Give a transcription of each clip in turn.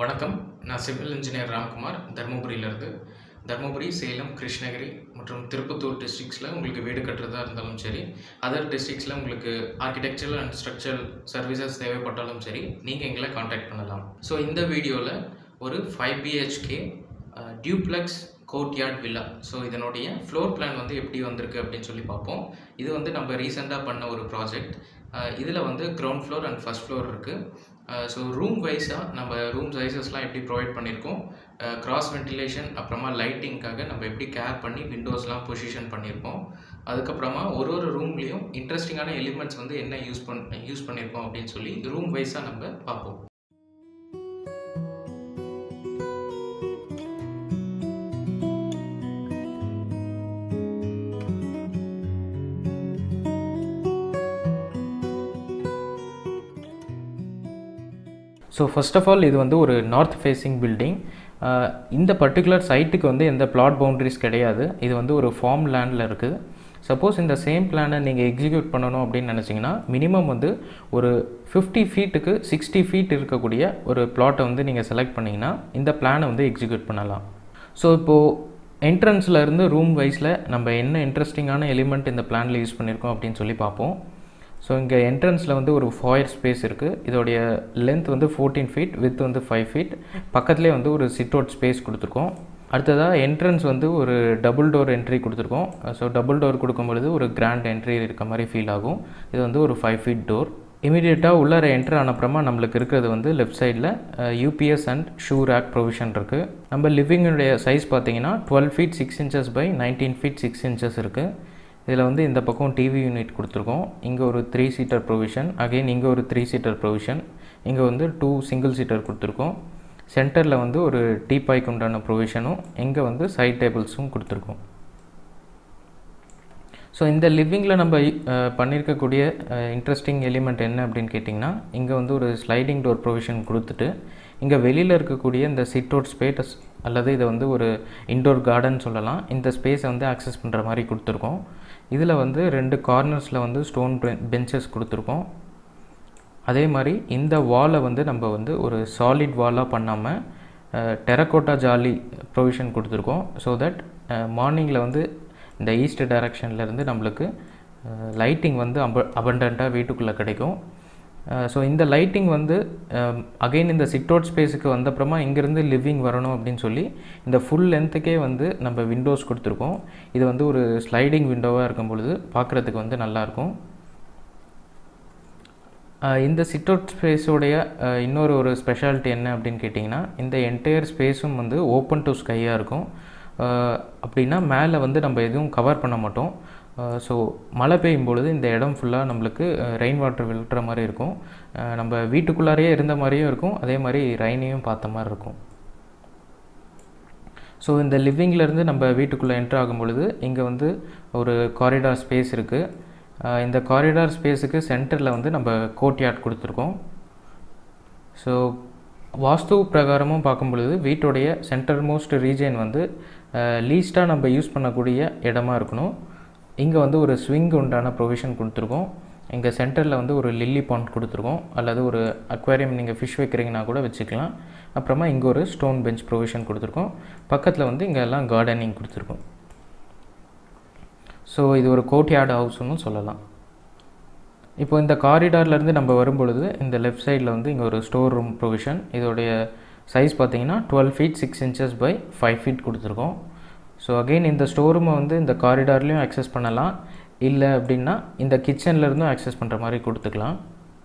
வணக்கம் நான் civil engineer Ramkumar தருமபுரியிலேருந்து தருமபுரி சேலம் கிருஷ்ணகிரி மற்றும் திருப்பத்தூர் டிஸ்ட்ரிக்ஸில் உங்களுக்கு வீடு கட்டுறதா இருந்தாலும் சரி அதர் டிஸ்ட்ரிக்ஸில் உங்களுக்கு ஆர்கிடெக்சரல் அண்ட் ஸ்ட்ரக்சரல் சர்வீசஸ் தேவைப்பட்டாலும் சரி நீங்கள் எங்களை காண்டாக்ட் பண்ணலாம் ஸோ இந்த வீடியோவில் ஒரு five BHK duplex courtyard villa so இதனுடைய ஃப்ளோர் பிளான் வந்து எப்படி வந்திருக்கு அப்படின்னு சொல்லி பார்ப்போம் இது வந்து நம்ம ரீசெண்டாக பண்ண ஒரு ப்ராஜெக்ட் இதில் வந்து ground floor and first floor இருக்குது ஸோ ரூம் வைஸாக நம்ம ரூம் சைஸஸ்லாம் எப்படி ப்ரொவைட் பண்ணியிருக்கோம் கிராஸ் வென்டிலேஷன் அப்புறமா லைட்டிங்க்காக நம்ம எப்படி கேர் பண்ணி விண்டோஸ்லாம் பொசிஷன் பண்ணியிருக்கோம் அதுக்கப்புறமா ஒரு ஒரு ரூம்லேயும் இன்ட்ரெஸ்டிங்கான எலிமெண்ட்ஸ் வந்து என்ன யூஸ் பண் யூஸ் பண்ணியிருக்கோம் அப்படின்னு சொல்லி ரூம் வைஸாக நம்ம பார்ப்போம் ஸோ ஃபர்ஸ்ட் ஆஃப் ஆல் இது வந்து ஒரு நார்த் ஃபேஸிங் பில்டிங் இந்த பர்டிகுலர் சைட்டுக்கு வந்து எந்த பிளாட் பவுண்ட்ரிஸ் கிடையாது இது வந்து ஒரு ஃபார்ம் லேண்டில் இருக்குது சப்போஸ் இந்த சேம் பிளானை நீங்கள் எக்ஸிக்யூட் பண்ணணும் அப்படின்னு நினச்சிங்கன்னா மினிமம் வந்து ஒரு ஃபிஃப்டி ஃபீட்டுக்கு சிக்ஸ்டி ஃபீட் இருக்கக்கூடிய ஒரு பிளாட்டை வந்து நீங்கள் செலக்ட் பண்ணிங்கன்னா இந்த பிளானை வந்து எக்ஸிக்யூட் பண்ணலாம் ஸோ இப்போது என்ட்ரன்ஸில் இருந்து ரூம் வைஸில் நம்ம என்ன இன்ட்ரெஸ்டிங்கான எலிமெண்ட் இந்த பிளானில் யூஸ் பண்ணியிருக்கோம் அப்படின்னு சொல்லி பார்ப்போம் ஸோ இங்கே என்ட்ரன்ஸில் வந்து ஒரு ஃபாயர் ஸ்பேஸ் இருக்குது இதோடைய லென்த் வந்து ஃபோர்டீன் ஃபீட் வித் வந்து ஃபைவ் ஃபீட் பக்கத்துலேயே வந்து ஒரு சிட் அவுட் ஸ்பேஸ் கொடுத்துருக்கோம் அடுத்ததாக என்ட்ரன்ஸ் வந்து ஒரு டபுள் டோர் என்ட்ரி கொடுத்துருக்கோம் ஸோ டபுள் டோர் கொடுக்கும்பொழுது ஒரு கிராண்ட் என்ட்ரி இருக்க மாதிரி ஃபீல் ஆகும் இது வந்து ஒரு ஃபைவ் ஃபீட் டோர் இமீடியட்டாக உள்ளார என்ட்ரு ஆனப்புறமா நம்மளுக்கு இருக்கிறது வந்து லெஃப்ட் சைடில் UPS and shoe rack provision இருக்குது நம்ம லிவிங்குடைய சைஸ் பார்த்தீங்கன்னா twelve feet six inches by nineteen feet six inches இருக்குது இதில் வந்து இந்த பக்கம் டிவி யூனிட் கொடுத்துருக்கோம் இங்கே ஒரு த்ரீ சீட்டர் ப்ரொவிஷன் அகெயின் இங்கே ஒரு த்ரீ சீட்டர் ப்ரொவிஷன் இங்கே வந்து டூ சிங்கிள் சீட்டர் கொடுத்துருக்கோம் சென்டரில் வந்து ஒரு டீபாய்க்கு உண்டான ப்ரொவிஷனும் இங்கே வந்து சைட் டேபிள்ஸும் கொடுத்துருக்கோம் ஸோ இந்த லிவிங்கில் நம்ம பண்ணியிருக்கக்கூடிய இன்ட்ரெஸ்டிங் எலிமெண்ட் என்ன அப்படின்னு கேட்டிங்கன்னா இங்கே வந்து ஒரு ஸ்லைடிங் டோர் ப்ரொவிஷன் கொடுத்துட்டு இங்கே வெளியில் இருக்கக்கூடிய இந்த சிட் அவுட் ஸ்பேஸ் அல்லது இதை வந்து ஒரு இன்டோர் கார்டன் சொல்லலாம் இந்த ஸ்பேஸை வந்து ஆக்சஸ் பண்ணுற மாதிரி கொடுத்துருக்கோம் இதில் வந்து ரெண்டு கார்னர்ஸில் வந்து ஸ்டோன் பெஞ்சஸ் கொடுத்துருக்கோம் அதே மாதிரி இந்த வாலை வந்து நம்ம வந்து ஒரு சாலிட் வாலாக பண்ணாமல் டெரக்கோட்டா ஜாலி ப்ரொவிஷன் கொடுத்துருக்கோம் ஸோ தட் மார்னிங்கில் வந்து இந்த ஈஸ்ட் டைரக்ஷன்லேருந்து நம்மளுக்கு லைட்டிங் வந்து அப அபண்டண்ட்டாக வீட்டுக்குள்ளே கிடைக்கும் ஸோ இந்த லைட்டிங் வந்து அகெயின் இந்த சிட் அவுட் ஸ்பேஸுக்கு வந்தப்புறமா இங்கேருந்து லிவிங் வரணும் அப்படின்னு சொல்லி இந்த ஃபுல் லென்த்துக்கே வந்து நம்ம விண்டோஸ் கொடுத்துருக்கோம் இது வந்து ஒரு ஸ்லைடிங் விண்டோவாக இருக்கும் பொழுது பார்க்குறதுக்கு வந்து நல்லாயிருக்கும் இந்த சிட் அவுட் ஸ்பேஸோடைய இன்னொரு ஒரு ஸ்பெஷாலிட்டி என்ன அப்படின்னு கேட்டிங்கன்னா இந்த என்டையர் ஸ்பேஸும் வந்து ஓப்பன் டு ஸ்கையாக இருக்கும் அப்படின்னா மேலே வந்து நம்ம எதுவும் கவர் பண்ண மாட்டோம் ஸோ மழை பெய்யும் பொழுது இந்த இடம் ஃபுல்லாக நம்மளுக்கு ரெயின் வாட்டர் விழுற மாதிரி இருக்கும் நம்ம வீட்டுக்குள்ளாரையே இருந்த மாதிரியும் இருக்கும் அதே மாதிரி ரெயினையும் பார்த்த மாதிரி இருக்கும் ஸோ இந்த லிவிங்லேருந்து நம்ம வீட்டுக்குள்ளே என்ட்ரு ஆகும் பொழுது இங்கே வந்து ஒரு காரிடார் ஸ்பேஸ் இருக்குது இந்த காரிடார் ஸ்பேஸுக்கு சென்டரில் வந்து நம்ம கோர்ட்யார்ட் கொடுத்துருக்கோம் ஸோ வாஸ்து பிரகாரமும் பார்க்கும் பொழுது வீட்டுடைய சென்டர் மோஸ்ட் ரீஜன் வந்து லீஸ்ட்டாக நம்ம யூஸ் பண்ணக்கூடிய இடமா இருக்கணும் இங்கே வந்து ஒரு ஸ்விங் உண்டான ப்ரொவிஷன் கொடுத்துருக்கோம் இங்கே சென்டரில் வந்து ஒரு லில்லி பாண்ட் கொடுத்துருக்கோம் அல்லது ஒரு அக்வேரியம் நீங்கள் ஃபிஷ் வைக்கிறீங்கன்னா கூட வச்சுக்கலாம் அப்புறமா இங்கே ஒரு ஸ்டோன் பெஞ்ச் ப்ரொவிஷன் கொடுத்துருக்கோம் பக்கத்தில் வந்து இங்கே எல்லாம் கார்டனிங் கொடுத்துருக்கோம் ஸோ இது ஒரு கோர்ட்யார்டு ஹவுஸ்னு சொல்லலாம் இப்போ இந்த காரிடார்லேருந்து நம்ம வரும்பொழுது இந்த லெஃப்ட் சைடில் வந்து இங்கே ஒரு ஸ்டோர் ரூம் ப்ரொவிஷன் இதோடைய சைஸ் பார்த்தீங்கன்னா twelve feet six inches by five feet கொடுத்துருக்கோம் ஸோ அகெயின் இந்த ஸ்டோர் ரூமை வந்து இந்த காரிடார்லேயும் அக்சஸ் பண்ணலாம் இல்லை அப்படின்னா இந்த கிச்சன்லேருந்தும் அக்சஸ் பண்ணுற மாதிரி கொடுத்துக்கலாம்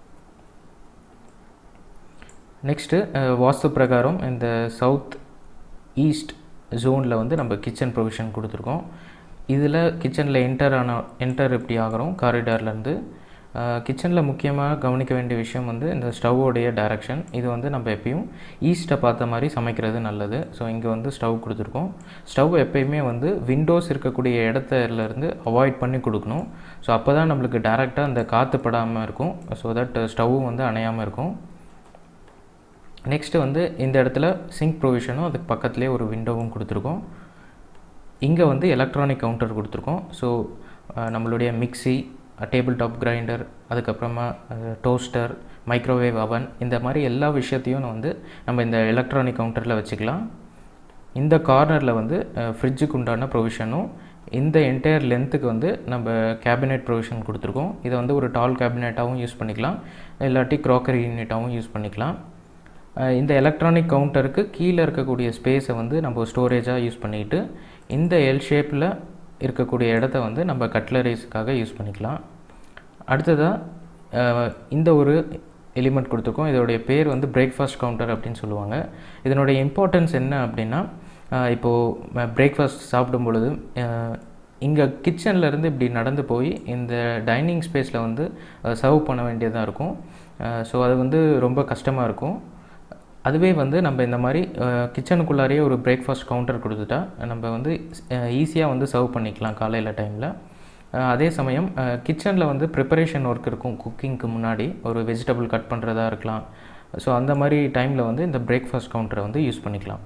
நெக்ஸ்ட்டு வாஸ்து பிரகாரம் இந்த சவுத் ஈஸ்ட் ஜோனில் வந்து நம்ம கிச்சன் ப்ரொவிஷன் கொடுத்துருக்கோம் இதில் கிச்சனில் என்டர் ஆன என்டர் எப்படி ஆகிறோம் காரிடார்லேருந்து கிச்சனில் முக்கியமாக கவனிக்க வேண்டிய விஷயம் வந்து இந்த ஸ்டவ்வோடைய டைரக்ஷன் இது வந்து நம்ம எப்பயும் ஈஸ்ட்டை பார்த்த மாதிரி சமைக்கிறது நல்லது ஸோ இங்கே வந்து ஸ்டவ் கொடுத்துருக்கோம் ஸ்டவ் எப்பயுமே வந்து விண்டோஸ் இருக்கக்கூடிய இடத்துலேருந்து அவாய்ட் பண்ணி கொடுக்கணும் ஸோ அப்போ தான் நம்மளுக்கு டேரெக்டாக அந்த காற்று படாமல் இருக்கும் ஸோ தட் ஸ்டவ்வும் வந்து அணையாமல் இருக்கும் நெக்ஸ்ட்டு வந்து இந்த இடத்துல சிங்க் ப்ரொவிஷனும் அதுக்கு பக்கத்துலேயே ஒரு விண்டோவும் கொடுத்துருக்கோம் இங்கே வந்து எலக்ட்ரானிக் கவுண்டர் கொடுத்துருக்கோம் ஸோ நம்மளுடைய மிக்சி டேபிள் டாப் கிரைண்டர் அதுக்கப்புறமா டோஸ்டர் மைக்ரோவேவ் அவன் இந்த மாதிரி எல்லா விஷயத்தையும் வந்து நம்ம இந்த எலக்ட்ரானிக் கவுண்டரில் வச்சுக்கலாம் இந்த கார்னரில் வந்து ஃப்ரிட்ஜுக்கு உண்டான ப்ரொவிஷனும் இந்த என்டையர் லென்த்துக்கு வந்து நம்ம கேபினெட் ப்ரொவிஷன் கொடுத்துருக்கோம் இதை வந்து ஒரு டால் கேபினெட்டாகவும் யூஸ் பண்ணிக்கலாம் இல்லாட்டி க்ராக்கரி யூனிட்டாகவும் யூஸ் பண்ணிக்கலாம் இந்த எலக்ட்ரானிக் கவுண்டருக்கு கீழே இருக்கக்கூடிய ஸ்பேஸை வந்து நம்ம ஸ்டோரேஜாக யூஸ் பண்ணிக்கிட்டு இந்த எல் ஷேப்பில் இருக்கக்கூடிய இடத்த வந்து நம்ம கட்லரிஸ்க்காக யூஸ் பண்ணிக்கலாம் அடுத்ததாக இந்த ஒரு எலிமெண்ட் கொடுத்துருக்கோம் இதோடைய பேர் வந்து பிரேக்ஃபாஸ்ட் கவுண்டர் அப்படின்னு சொல்லுவாங்க இதனுடைய இம்பார்ட்டன்ஸ் என்ன அப்படின்னா இப்போது பிரேக்ஃபாஸ்ட் சாப்பிடும் பொழுது இங்கே கிச்சன்லேருந்து இப்படி நடந்து போய் இந்த டைனிங் ஸ்பேஸில் வந்து சர்வ் பண்ண வேண்டியதாக இருக்கும் ஸோ அது வந்து ரொம்ப கஷ்டமாக இருக்கும் அதுவே வந்து நம்ம இந்த மாதிரி கிச்சனுக்குள்ளாரையே ஒரு பிரேக்ஃபாஸ்ட் கவுண்டர் கொடுத்துட்டா நம்ம வந்து ஈஸியாக வந்து சர்வ் பண்ணிக்கலாம் காலையில் டைமில் அதே சமயம் கிச்சனில் வந்து ப்ரிப்பரேஷன் ஒர்க் இருக்கும் குக்கிங்க்கு முன்னாடி ஒரு வெஜிடபிள் கட் பண்ணுறதா இருக்கலாம் ஸோ அந்த மாதிரி டைமில் வந்து இந்த பிரேக்ஃபாஸ்ட் கவுண்டரை வந்து யூஸ் பண்ணிக்கலாம்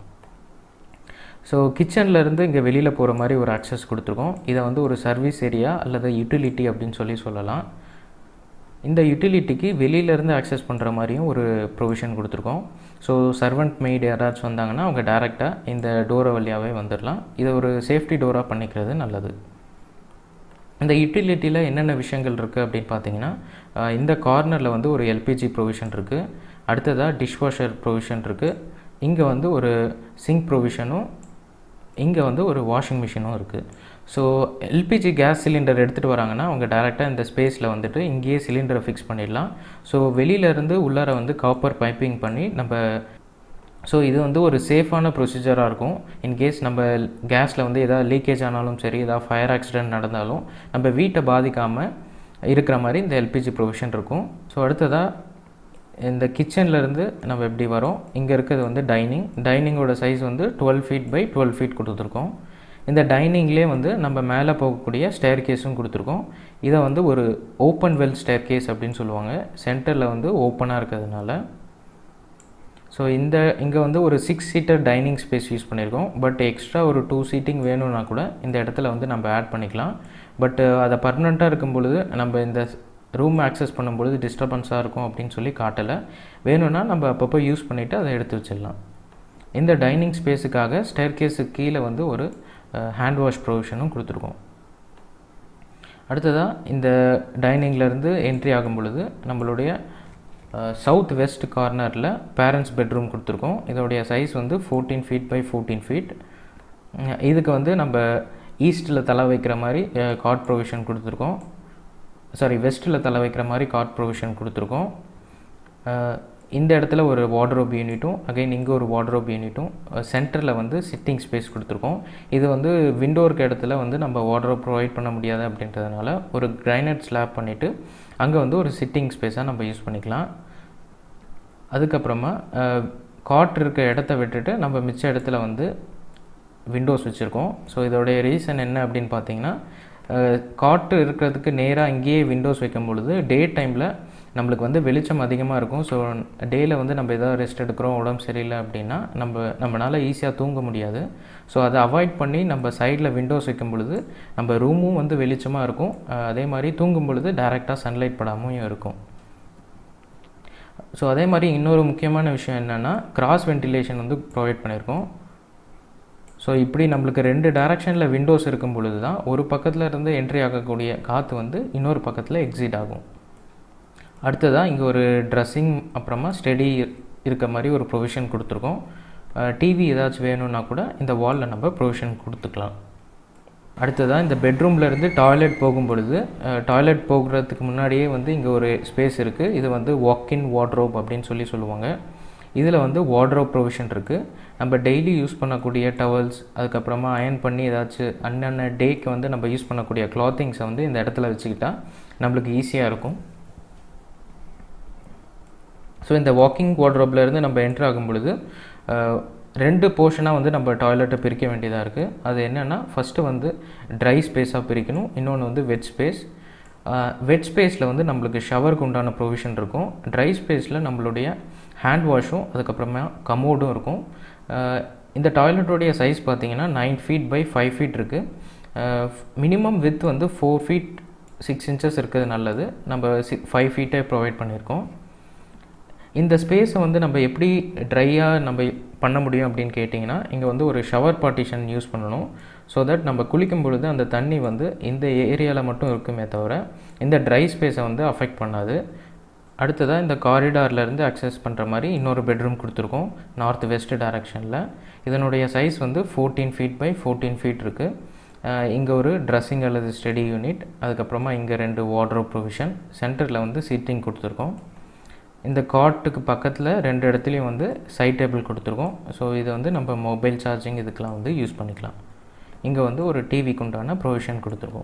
ஸோ கிச்சன்லேருந்து இங்கே வெளியில் போகிற மாதிரி ஒரு ஆக்சஸ் கொடுத்துருக்கோம் இதை வந்து ஒரு சர்வீஸ் ஏரியா அல்லது யூட்டிலிட்டி அப்படின்னு சொல்லி சொல்லலாம் இந்த யூட்டிலிட்டிக்கு வெளியிலேருந்து ஆக்சஸ் பண்ணுற மாதிரியும் ஒரு ப்ரொவிஷன் கொடுத்துருக்கோம் ஸோ சர்வெண்ட் மெய்டு யாராச்சும் வந்தாங்கன்னா அவங்க டேரெக்டாக இந்த டோரை வழியாகவே வந்துடலாம் இதை ஒரு சேஃப்டி டோராக பண்ணிக்கிறது நல்லது இந்த யூட்டிலிட்டியில் என்னென்ன விஷயங்கள் இருக்குது அப்படின்னு பார்த்தீங்கன்னா இந்த கார்னரில் வந்து ஒரு எல்பிஜி ப்ரொவிஷன் இருக்குது அடுத்ததாக டிஷ்வாஷர் ப்ரொவிஷன் இருக்குது இங்கே வந்து ஒரு சிங்க் ப்ரொவிஷனும் இங்கே வந்து ஒரு வாஷிங் மிஷினும் இருக்குது ஸோ எல்பிஜி கேஸ் சிலிண்டர் எடுத்துகிட்டு வராங்கன்னா அவங்க டேரெக்டாக இந்த ஸ்பேஸில் வந்துட்டு இங்கேயே சிலிண்டரை ஃபிக்ஸ் பண்ணிடலாம் ஸோ வெளியிலேருந்து உள்ளார வந்து காப்பர் பைப்பிங் பண்ணி நம்ம ஸோ இது வந்து ஒரு சேஃபான ப்ரொசீஜராக இருக்கும் இன்கேஸ் நம்ம கேஸில் வந்து எதாவது லீக்கேஜ் ஆனாலும் சரி ஏதாவது ஃபயர் ஆக்சிடென்ட் நடந்தாலும் நம்ம வீட்டை பாதிக்காமல் இருக்கிற மாதிரி இந்த எல்பிஜி ப்ரொவிஷன் இருக்கும் ஸோ அடுத்ததாக இந்த கிச்சன்லேருந்து நம்ம எப்படி வரோம் இங்கே இருக்கிறது வந்து டைனிங் டைனிங்கோட சைஸ் வந்து twelve feet by twelve feet கொடுத்துருக்கோம் இந்த டைனிங்லேயே வந்து நம்ம மேலே போகக்கூடிய ஸ்டேர் கேஸும் கொடுத்துருக்கோம் இதை வந்து ஒரு ஓப்பன் வெல் ஸ்டேர் கேஸ் அப்படின்னு சொல்லுவாங்க சென்டரில் வந்து ஓப்பனாக இருக்கிறதுனால ஸோ இந்த இங்கே வந்து ஒரு six seater dining space use பண்ணியிருக்கோம் பட் எக்ஸ்ட்ரா ஒரு டூ சீட்டிங் வேணும்னா கூட இந்த இடத்துல வந்து நம்ம ஆட் பண்ணிக்கலாம் பட் அதை பர்மனெண்ட்டாக இருக்கும் பொழுது நம்ம இந்த ரூம் ஆக்சஸ் பண்ணும்பொழுது டிஸ்டர்பன்ஸாக இருக்கும் அப்படின்னு சொல்லி காட்டலை வேணும்னா நம்ம அப்பப்போ யூஸ் பண்ணிவிட்டு அதை எடுத்து வச்சிடலாம் இந்த டைனிங் ஸ்பேஸுக்காக ஸ்டேர் கேஸுக்கு கீழே வந்து ஒரு ஹேண்ட் வாஷ் ப்ரொவிஷனும் கொடுத்துருக்கோம் அடுத்ததாக இந்த டைனிங்லேருந்து என்ட்ரி ஆகும் பொழுது நம்மளுடைய சவுத் வெஸ்ட் கார்னரில் பேரண்ட்ஸ் பெட்ரூம் கொடுத்துருக்கோம் இதோடைய சைஸ் வந்து fourteen feet by fourteen feet இதுக்கு வந்து நம்ம ஈஸ்ட்டில் தலை வைக்கிற மாதிரி கார்ட் ப்ரொவிஷன் கொடுத்துருக்கோம் சாரி வெஸ்ட்டில் தலை வைக்கிற மாதிரி கார்ட் ப்ரொவிஷன் கொடுத்துருக்கோம் இந்த இடத்துல ஒரு வார்ட்ரோப் யூனிட்டும் அகைன் இங்கே ஒரு வார்ட்ரோப் யூனிட்டும் சென்டரில் வந்து சிட்டிங் ஸ்பேஸ் கொடுத்துருக்கோம் இது வந்து விண்டோ இருக்க இடத்துல வந்து நம்ம வார்ட்ரோப் ப்ரொவைட் பண்ண முடியாது அப்படின்றதுனால ஒரு கிரைனட் ஸ்லாப் பண்ணிவிட்டு அங்கே வந்து ஒரு சிட்டிங் ஸ்பேஸாக நம்ம யூஸ் பண்ணிக்கலாம் அதுக்கப்புறமா காட் இருக்க இடத்த விட்டுட்டு நம்ம மிச்ச இடத்துல வந்து விண்டோஸ் வச்சுருக்கோம் ஸோ இதோடைய ரீசன் என்ன அப்படின்னு பார்த்தீங்கன்னா காட்டு இருக்கிறதுக்கு நேராக இங்கேயே விண்டோஸ் வைக்கும் பொழுது டே டைமில் நம்மளுக்கு வந்து வெளிச்சம் அதிகமாக இருக்கும் ஸோ டேயில் வந்து நம்ம எதாவது ரெஸ்ட் எடுக்கிறோம் உடம்பு சரியில்லை அப்படின்னா நம்ம நம்மளால் ஈஸியாக தூங்க முடியாது ஸோ அதை அவாய்ட் பண்ணி நம்ம சைடில் விண்டோஸ் வைக்கும் பொழுது நம்ம ரூமும் வந்து வெளிச்சமாக இருக்கும் அதே மாதிரி தூங்கும் பொழுது டைரெக்டாக சன்லைட் படாமையும் இருக்கும் ஸோ அதே மாதிரி இன்னொரு முக்கியமான விஷயம் என்னென்னா கிராஸ் வென்டிலேஷன் வந்து ப்ரொவைட் பண்ணியிருக்கோம் ஸோ இப்படி நம்மளுக்கு ரெண்டு டேரக்ஷனில் விண்டோஸ் இருக்கும் பொழுது தான் ஒரு பக்கத்தில் இருந்து என்ட்ரி ஆகக்கூடிய காற்று வந்து இன்னொரு பக்கத்தில் எக்ஸிட் ஆகும் அடுத்ததாக இங்கே ஒரு ட்ரெஸ்ஸிங் அப்புறமா ஸ்டெடி இருக்க மாதிரி ஒரு ப்ரொவிஷன் கொடுத்துருக்கோம் டிவி ஏதாச்சும் வேணும்னா கூட இந்த வாலில் நம்ம ப்ரொவிஷன் கொடுத்துக்கலாம் அடுத்ததாக இந்த பெட்ரூம்லேருந்து டாய்லெட் போகும் பொழுது டாய்லெட் போகிறதுக்கு முன்னாடியே வந்து இங்கே ஒரு ஸ்பேஸ் இருக்குது இது வந்து வாக்கின் வார்ட்ரோப் அப்படின்னு சொல்லி சொல்லுவாங்க இதில் வந்து வார்ட்ரோப் ப்ரொவிஷன் இருக்குது நம்ம டெய்லி யூஸ் பண்ணக்கூடிய டவல்ஸ் அதுக்கப்புறமா அயன் பண்ணி ஏதாச்சும் அன்னன்ன டேக்கு வந்து நம்ம யூஸ் பண்ணக்கூடிய கிளாத்திங்ஸை வந்து இந்த இடத்துல வச்சுக்கிட்டா நம்மளுக்கு ஈஸியாக இருக்கும் ஸோ இந்த வாக்கிங் வார்ட்ரோப்லேருந்து நம்ம என்ட்ரு ஆகும் பொழுது ரெண்டு போர்ஷனாக வந்து நம்ம டாய்லெட்டை பிரிக்க வேண்டியதாக இருக்குது அது என்னென்னா ஃபஸ்ட்டு வந்து ட்ரை ஸ்பேஸாக பிரிக்கணும் இன்னொன்று வந்து வெட் ஸ்பேஸ் வெட் ஸ்பேஸில் வந்து நம்மளுக்கு ஷவருக்கு உண்டான ப்ரொவிஷன் இருக்கும் ட்ரை ஸ்பேஸில் நம்மளுடைய ஹேண்ட் வாஷும் அதுக்கப்புறமா கமோடும் இருக்கும் இந்த டாய்லெட்டோடைய சைஸ் பார்த்தீங்கன்னா nine feet by five feet இருக்குது மினிமம் வித் வந்து ஃபோர் ஃபீட் சிக்ஸ் இன்ச்சஸ் இருக்கிறது நல்லது நம்ம சி ஃபைவ் ஃபீட்டே ப்ரொவைட் பண்ணியிருக்கோம் இந்த ஸ்பேஸை வந்து நம்ம எப்படி ட்ரையாக நம்ம பண்ண முடியும் அப்படின்னு கேட்டிங்கன்னா இங்கே வந்து ஒரு ஷவர் பார்ட்டிஷன் யூஸ் பண்ணணும் ஸோ தட் நம்ம குளிக்கும் பொழுது அந்த தண்ணி வந்து இந்த ஏரியாவில் மட்டும் இருக்குமே தவிர இந்த ட்ரை ஸ்பேஸை வந்து அஃபெக்ட் பண்ணாது அடுத்ததாக இந்த காரிடார்லேருந்து அக்சஸ் பண்ணுற மாதிரி இன்னொரு பெட்ரூம் கொடுத்துருக்கோம் நார்த் வெஸ்ட் டைரக்ஷனில் இதனுடைய சைஸ் வந்து fourteen feet by fourteen feet இருக்குது இங்கே ஒரு ட்ரெஸ்ஸிங் அல்லது ஸ்டடி யூனிட் அதுக்கப்புறமா இங்கே ரெண்டு வார்ட்ரோப் ப்ரொவிஷன் சென்டரில் வந்து சீட்டிங் கொடுத்துருக்கோம் இந்த காட்டுக்கு பக்கத்தில் ரெண்டு இடத்துலையும் வந்து சைட் டேபிள் கொடுத்துருக்கோம் ஸோ இதை வந்து நம்ம மொபைல் சார்ஜிங் இதுக்கெலாம் வந்து யூஸ் பண்ணிக்கலாம் இங்கே வந்து ஒரு டிவிக்கு உண்டான ப்ரொவிஷன் கொடுத்துருக்கோம்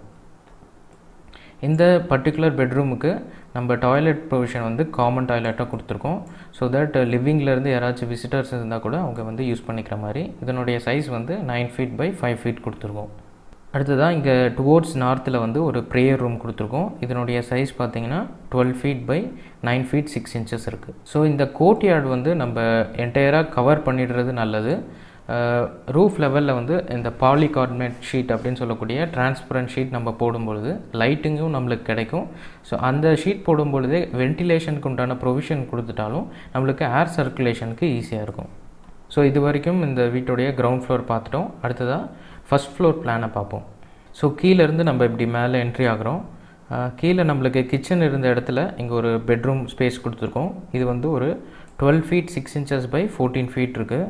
இந்த பர்டிகுலர் பெட்ரூமுக்கு நம்ம டாய்லெட் ப்ரொவிஷன் வந்து காமன் டாய்லெட்டாக கொடுத்துருக்கோம் ஸோ தட் லிவிங்லேருந்து யாராச்சும் விசிட்டர்ஸ் இருந்தால் கூட அவங்க வந்து யூஸ் பண்ணிக்கிற மாதிரி இதனுடைய சைஸ் வந்து nine feet by five feet கொடுத்துருக்கோம் அடுத்ததாக இங்கே டுவோர்ட்ஸ் நார்த்தில் வந்து ஒரு ப்ரேயர் ரூம் கொடுத்துருக்கோம் இதனுடைய சைஸ் பார்த்தீங்கன்னா twelve feet by nine feet six inches இருக்குது ஸோ இந்த கோர்ட் யார்டு வந்து நம்ம என்டையராக கவர் பண்ணிடுறது நல்லது ரூஃப் லெவலில் வந்து இந்த பாலிகார்பனேட் ஷீட் அப்படின்னு சொல்லக்கூடிய டிரான்ஸ்பரண்ட் ஷீட் நம்ம போடும்பொழுது லைட்டிங்கும் நம்மளுக்கு கிடைக்கும் ஸோ அந்த ஷீட் போடும்பொழுதே வென்டிலேஷனுக்கு உண்டான ப்ரொவிஷன் கொடுத்துட்டாலும் நம்மளுக்கு ஏர் சர்க்குலேஷனுக்கு ஈஸியாக இருக்கும் ஸோ இது வரைக்கும் இந்த வீட்டுடைய கிரவுண்ட் ஃப்ளோர் பார்த்துட்டோம் அடுத்ததாக ஃபஸ்ட் ஃப்ளோர் பிளானை பார்ப்போம் ஸோ கீழேருந்து நம்ம இப்படி மேலே என்ட்ரி ஆகிறோம் கீழே நம்மளுக்கு கிச்சன் இருந்த இடத்துல இங்கே ஒரு பெட்ரூம் ஸ்பேஸ் கொடுத்துருக்கோம் இது வந்து ஒரு twelve feet six inches by fourteen feet இருக்குது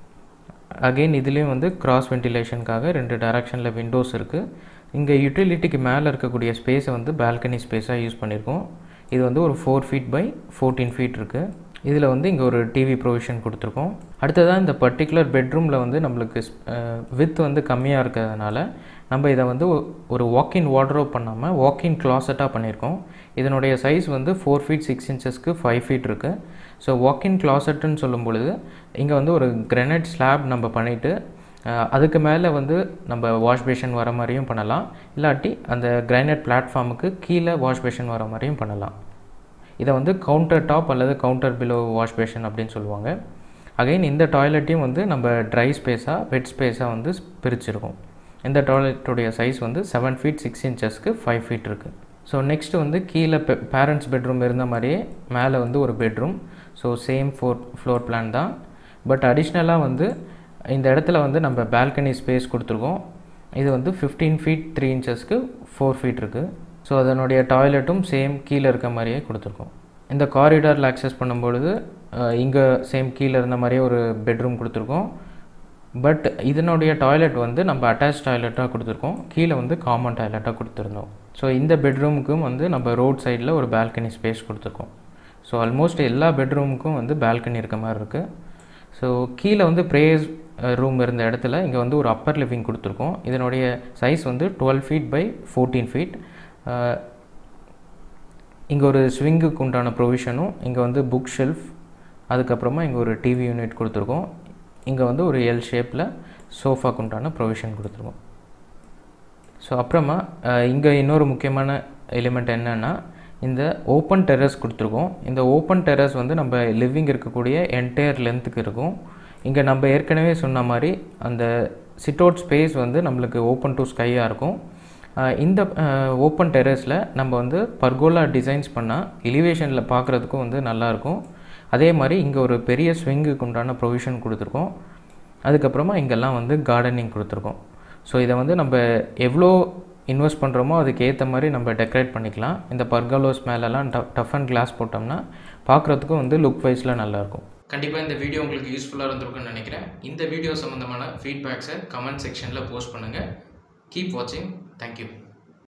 அகெயின் இதுலேயும் வந்து கிராஸ் வென்டிலேஷனுக்காக ரெண்டு டைரக்ஷனில் விண்டோஸ் இருக்குது இங்கே யூட்டிலிட்டிக்கு மேலே இருக்கக்கூடிய ஸ்பேஸை வந்து பால்கனி ஸ்பேஸாக யூஸ் பண்ணியிருக்கோம் இது வந்து ஒரு four feet by fourteen feet இருக்குது இதில் வந்து இங்கே ஒரு டிவி ப்ரொவிஷன் கொடுத்துருக்கோம் அடுத்ததாக இந்த பர்டிகுலர் பெட்ரூமில் வந்து நம்மளுக்கு வித் வந்து கம்மியாக இருக்கிறதுனால நம்ம இதை வந்து ஒரு வாக்கின் வார்ட்ரோப் பண்ணாமல் வாக்கின் கிளாசட்டாக பண்ணியிருக்கோம் இதனுடைய சைஸ் வந்து ஃபோர் ஃபீட் சிக்ஸ் இன்ச்சஸ்க்கு ஃபைவ் ஃபீட் இருக்குது ஸோ வாக்கின் கிளாசட்டுன்னு சொல்லும் பொழுது இங்கே வந்து ஒரு கிரனைட் ஸ்லாப் நம்ம பண்ணிவிட்டு அதுக்கு மேலே வந்து நம்ம வாஷ் பேஷன் வர மாதிரியும் பண்ணலாம் இல்லாட்டி அந்த கிரைனைட் பிளாட்ஃபார்முக்கு கீழே வாஷ் பேஷன் வர மாதிரியும் பண்ணலாம் இதை வந்து கவுண்டர் டாப் அல்லது கவுண்டர் பிலோ வாஷ் பேஷன் அப்படின்னு சொல்லுவாங்க அகைன் இந்த டாய்லெட்டையும் வந்து நம்ம ட்ரை ஸ்பேஸாக வெட் ஸ்பேஸாக வந்து பிரிச்சிருக்கோம் இந்த டாய்லெட்டுடைய சைஸ் வந்து செவன் ஃபீட் சிக்ஸ் இன்ச்சஸ்க்கு ஃபைவ் ஃபீட் இருக்குது ஸோ நெக்ஸ்ட்டு வந்து கீழே பேரண்ட்ஸ் பெட்ரூம் இருந்த மாதிரியே மேலே வந்து ஒரு bedroom so same four floor plan தான் பட் அடிஷ்னலாக வந்து இந்த இடத்துல வந்து நம்ம பால்கனி ஸ்பேஸ் கொடுத்துருக்கோம் இது வந்து ஃபிஃப்டீன் ஃபீட் த்ரீ இன்ச்சஸ்க்கு ஃபோர் ஃபீட் இருக்குது ஸோ அதனுடைய டாய்லெட்டும் சேம் கீழே இருக்க மாதிரியே கொடுத்துருக்கோம் இந்த காரிடாரில் அக்சஸ் பண்ணும்பொழுது இங்கே சேம் கீழே இருந்த மாதிரியே ஒரு பெட்ரூம் கொடுத்துருக்கோம் பட் இதனுடைய டாய்லெட் வந்து நம்ம அட்டாச் டாய்லெட்டாக கொடுத்துருக்கோம் கீழே வந்து காமன் டாய்லெட்டாக கொடுத்துருந்தோம் ஸோ இந்த பெட்ரூமுக்கும் வந்து நம்ம ரோட் சைடில் ஒரு பால்கனி ஸ்பேஸ் கொடுத்துருக்கோம் ஸோ ஆல்மோஸ்ட் எல்லா பெட்ரூமுக்கும் வந்து பால்கனி இருக்க மாதிரி இருக்குது ஸோ கீழே வந்து ப்ரேயர்ஸ் ரூம் இருந்த இடத்துல இங்கே வந்து ஒரு அப்பர் லிவிங் கொடுத்துருக்கோம் இதனுடைய சைஸ் வந்து twelve feet by fourteen feet இங்கே ஒரு ஸ்விங்குக்கு உண்டான ப்ரொவிஷனும் இங்கே வந்து புக் ஷெல்ஃப் அதுக்கப்புறமா இங்கே ஒரு டிவி யூனிட் கொடுத்துருக்கோம் இங்கே வந்து ஒரு எல் ஷேப்பில் சோஃபாக்கு உண்டான ப்ரொவிஷன் கொடுத்துருக்கோம் ஸோ அப்புறமா இங்கே இன்னொரு முக்கியமான எலிமெண்ட் என்னென்னா இந்த ஓப்பன் டெரஸ் கொடுத்துருக்கோம் இந்த ஓப்பன் டெரஸ் வந்து நம்ம லிவிங் இருக்கக்கூடிய என்டையர் லென்த்துக்கு இருக்கும் இங்கே நம்ம ஏற்கனவே சொன்ன மாதிரி அந்த சிட் அவுட் ஸ்பேஸ் வந்து நம்மளுக்கு ஓப்பன் டு ஸ்கையாக இருக்கும் இந்த ஓப்பன் டெரஸில் நம்ம வந்து பர்கோலா டிசைன்ஸ் பண்ணால் எலிவேஷனில் பார்க்குறதுக்கும் வந்து நல்லாயிருக்கும் அதே மாதிரி இங்கே ஒரு பெரிய ஸ்விங்குக்கு உண்டான ப்ரொவிஷன் கொடுத்துருக்கோம் அதுக்கப்புறமா இங்கெல்லாம் வந்து கார்டனிங் கொடுத்துருக்கோம் ஸோ இதை வந்து நம்ம எவ்வளோ இன்வெஸ்ட் பண்ணுறோமோ அதுக்கு ஏற்ற மாதிரி நம்ம டெக்கரேட் பண்ணிக்கலாம் இந்த பர்கலோஸ் மேலெல்லாம் டஃப் டஃப் அண்ட் கிளாஸ் போட்டோம்னா பார்க்குறதுக்கும் வந்து லுக் வைஸில் நல்லாயிருக்கும் கண்டிப்பாக இந்த வீடியோ உங்களுக்கு யூஸ்ஃபுல்லாக இருந்திருக்கும்னு நினைக்கிறேன் இந்த வீடியோ சம்மந்தமான ஃபீட்பேக்ஸை கமெண்ட் செக்ஷனில் போஸ்ட் பண்ணுங்கள் கீப் வாட்சிங் தேங்க்யூ